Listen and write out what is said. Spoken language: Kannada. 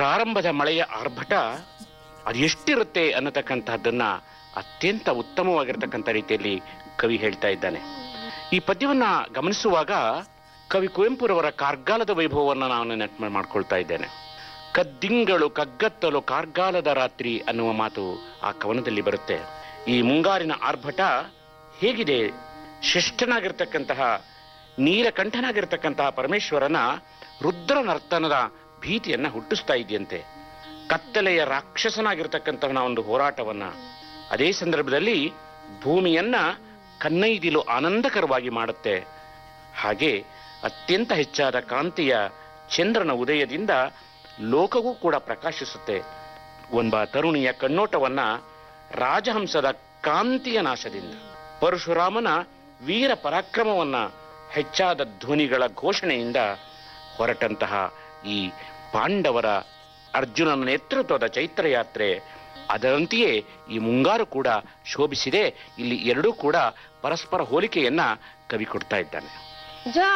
ಪ್ರಾರಂಭದ ಮಳೆಯ ಆರ್ಭಟ ಅದೆಷ್ಟಿರುತ್ತೆ ಅನ್ನತಕ್ಕಂತಹದ್ದನ್ನ ಅತ್ಯಂತ ಉತ್ತಮವಾಗಿರ್ತಕ್ಕಂಥ ರೀತಿಯಲ್ಲಿ ಕವಿ ಹೇಳ್ತಾ ಇದ್ದಾನೆ ಈ ಪದ್ಯವನ್ನ ಗಮನಿಸುವಾಗ ಕವಿ ಕುವೆಂಪುರವರ ಕಾರ್ಗಾಲದ ವೈಭವವನ್ನು ನಾನು ನೆನಪು ಮಾಡ್ಕೊಳ್ತಾ ಇದ್ದೇನೆ ಕದ್ದಿಂಗಳು ಕಗ್ಗತ್ತಲು ಕಾರ್ಗಾಲದ ರಾತ್ರಿ ಅನ್ನುವ ಮಾತು ಆ ಕವನದಲ್ಲಿ ಬರುತ್ತೆ ಈ ಮುಂಗಾರಿನ ಆರ್ಭಟ ಹೇಗಿದೆ ಶಿಷ್ಟನಾಗಿರ್ತಕ್ಕಂತಹ ನೀಲಕಂಠನಾಗಿರ್ತಕ್ಕಂತಹ ಪರಮೇಶ್ವರನ ರುದ್ರ ನರ್ತನದ ಭೀತಿಯನ್ನ ಹುಟ್ಟಿಸ್ತಾ ಇದೆಯಂತೆ ಕತ್ತಲೆಯ ರಾಕ್ಷಸನಾಗಿರ್ತಕ್ಕಂತಹ ಒಂದು ಹೋರಾಟವನ್ನ ಅದೇ ಸಂದರ್ಭದಲ್ಲಿ ಭೂಮಿಯನ್ನ ಕನ್ನೈದಿಲು ಆನಂದಕರವಾಗಿ ಮಾಡುತ್ತೆ ಹಾಗೆ ಅತ್ಯಂತ ಹೆಚ್ಚಾದ ಕಾಂತಿಯ ಚಂದ್ರನ ಉದಯದಿಂದ ಲೋಕವೂ ಕೂಡ ಪ್ರಕಾಶಿಸುತ್ತೆ ಒಬ್ಬ ತರುಣಿಯ ಕಣ್ಣೋಟವನ್ನ ರಾಜಹಂಸದ ಕಾಂತಿಯ ನಾಶದಿಂದ ಪರಶುರಾಮನ ವೀರ ಪರಾಕ್ರಮವನ್ನ ಹೆಚ್ಚಾದ ಧ್ವನಿಗಳ ಘೋಷಣೆಯಿಂದ ಹೊರಟಂತಹ ಈ ಪಾಂಡವರ ಅರ್ಜುನನ ನೇತೃತ್ವದ ಚೈತ್ರಯಾತ್ರೆ ಅದರಂತೆಯೇ ಈ ಮುಂಗಾರು ಕೂಡ ಶೋಭಿಸಿದೆ ಇಲ್ಲಿ ಎರಡೂ ಕೂಡ ಪರಸ್ಪರ ಹೋಲಿಕೆಯನ್ನ ಕವಿ ಕೊಡ್ತಾ ಇದ್ದಾನೆ ಜ